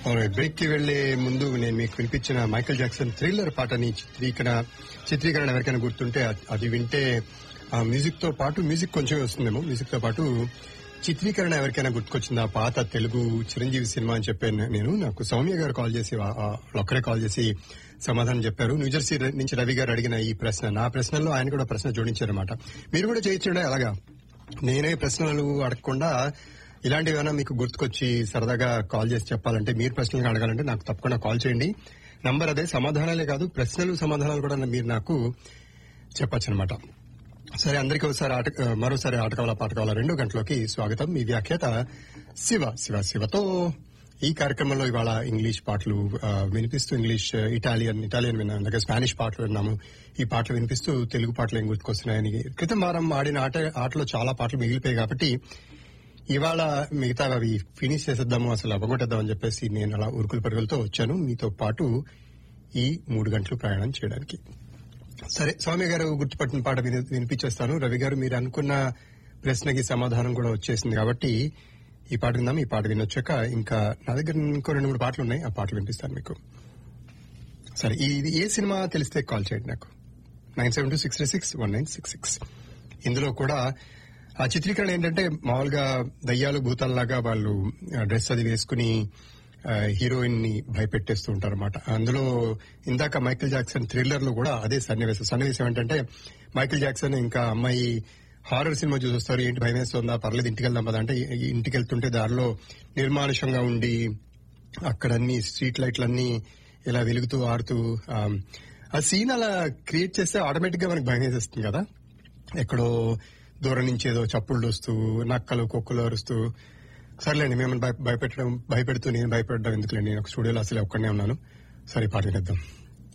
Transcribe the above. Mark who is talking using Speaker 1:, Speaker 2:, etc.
Speaker 1: break కి వెళ్లే ముందు నేను మీకు వినిపించిన మైకేల్ జాక్సన్ థ్రిల్లర్ పాటని చిత్రీకరణ చిత్రీకరణ ఎవరికైనా గుర్తుంటే అ- అది వింటే ఆ మ్యూజిక్ తో పాటు మ్యూజిక్ కొంచెం వస్తుందేమో మ్యూజిక్ తో పాటు చిత్రీకరణ ఎవరికైనా గుర్తుకొచ్చిందా పాత తెలుగు చిరంజీవి సినిమా అని చెప్పాను నేను నాకు సౌమ్య గారు కాల్ చేసి ఆ- ఆ ఒక్కరే కాల్ చేసి సమాధానం చెప్పారు న్యూజెర్సీ నుంచి రవి గారు అడిగిన ఈ ప్రశ్న నా ప్రశ్నలో ఆయన కూడా ప్రశ్న జోడించారన్నమాట మీరు కూడా చేయొచ్చుండే అలాగా నేనే ప్రశ్నలు అడగకుండా ఇలాంటివి ఏమైనా మీకు గుర్తుకొచ్చి సరదాగా కాల్ చేసి చెప్పాలంటే మీరు ప్రశ్నలు అడగాలంటే నాకు తప్పకుండా కాల్ చేయండి నంబర్ అదే సమాధానాలే కాదు ప్రశ్నలు సమాధానాలు కూడా మీరు నాకు చెప్పచ్చు అనమాట సరే అందరికీ ఒకసారి ఆట మరోసారి ఆట కావాలా పాట కావాలా రెండో గంటలోకి స్వాగతం మీ వ్యాఖ్యాత శివ శివ శివతో ఈ కార్యక్రమంలో ఇవాళ ఇంగ్లీష్ పాటలు ఆ, వినిపిస్తూ ఇంగ్లీష్ ఇటాలియన్ ఇటాలియన్ విన్నాను అలాగే స్పానిష్ పాటలు విన్నాము ఈ పాటలు వినిపిస్తూ తెలుగు పాటలు ఏం గుర్తుకొస్తున్నాయని క్రితం వారం ఆడిన ఆట ఆటలో చాలా పాటలు మిగిలిపోయాయి కాబట్టి ఇవాళ మిగతా అవి ఫినిష్ చేసేద్దాము అసలు అవ్వగొట్టేద్దామని చెప్పేసి నేను అలా ఉరుకుల పరుగులతో వచ్చాను మీతో పాటు ఈ మూడు గంటలు ప్రయాణం చేయడానికి సరే స్వామి గారు గుర్తుపట్టిన పాట విని- వినిపించేస్తాను రవి గారు మీరు అనుకున్న ప్రశ్నకి సమాధానం కూడా వచ్చేసింది కాబట్టి ఈ పాట విందాం ఈ పాట వినొచ్చాక ఇంకా నా దగ్గర ఇంకో రెండు మూడు పాటలు ఉన్నాయి ఆ పాటలు వినిపిస్తాను మీకు సరే ఇది ఏ సినిమా తెలిస్తే కాల్ చేయండి నాకు nine seven two six three six one nine six six ఇందులో కూడా ఆ చిత్రీకరణ ఏంటంటే మామూలుగా దయ్యాలు భూతాల్లాగా వాళ్ళు డ్రెస్ అది వేసుకుని హీరోయిన్ ని భయపెట్టేస్తూ ఉంటారు అనమాట అందులో ఇందాక మైకిల్ జాక్సన్ థ్రిల్లర్ లో కూడా అదే సన్నివేశం సన్నివేశం ఏంటంటే మైకిల్ జాక్సన్ ఇంకా అమ్మాయి హారర్ సినిమా చూసి వస్తారు ఏంటి భయం వేస్తుందా పర్లేదు ఇంటికి వెళ్దాం పదా అంటే ఈ- ఇంటికి వెళ్తుంటే దారిలో నిర్మానుషంగా ఉండి అక్కడ అన్ని స్ట్రీట్ లైట్లన్నీ ఇలా వెలుగుతూ ఆడుతూ ఆ, ఆ సీన్ అలా క్రియేట్ చేస్తే ఆటోమేటిక్ గా మనకి భయం వేసేస్తుంది కదా ఎక్కడో దూరం నుంచి ఏదో చప్పుళ్ళు వస్తూ నక్కలు కుక్కలు అరుస్తూ సర్లేండి మిమ్మల్ని భయ- భయపెట్టడం భయపెడుతూ నేను భయపెట్టడం ఎందుకులేండి నేను ఒక స్టూడియోలో అసలు ఒక్కడనే ఉన్నాను సరే పాట వినేద్దాం